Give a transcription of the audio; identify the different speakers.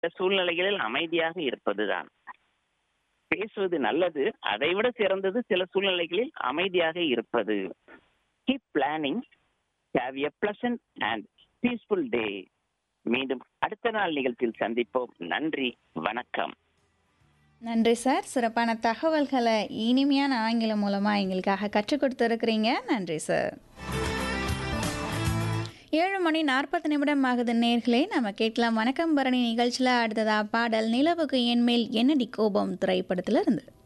Speaker 1: சில சூழ்நிலைகளில் அமைதியாக இருப்பதுதான் பேசுவது நல்லது அதைவிட சிறந்தது சில சூழ்நிலைகளில் அமைதியாக இருப்பது keep planning have a pleasant and peaceful day மீண்டும் அடுத்த நாள் நிகழ்ச்சியில் சந்திப்போம் நன்றி வணக்கம்
Speaker 2: நன்றி சார் சிறப்பான தகவல்களை இனிமையான ஆங்கிலம் மூலமாக எங்களுக்காக கற்றுக் கொடுத்துருக்கிறீங்க நன்றி சார் ஏழு மணி நாற்பது நிமிடம் ஆகுது நேர்களே நம்ம கேட்கலாம் வணக்கம் பரணி நிகழ்ச்சியில் அடுத்ததா பாடல் நிலவுக்கு என்மேல் என்னடி கோபம் திரைப்படத்தில் இருந்து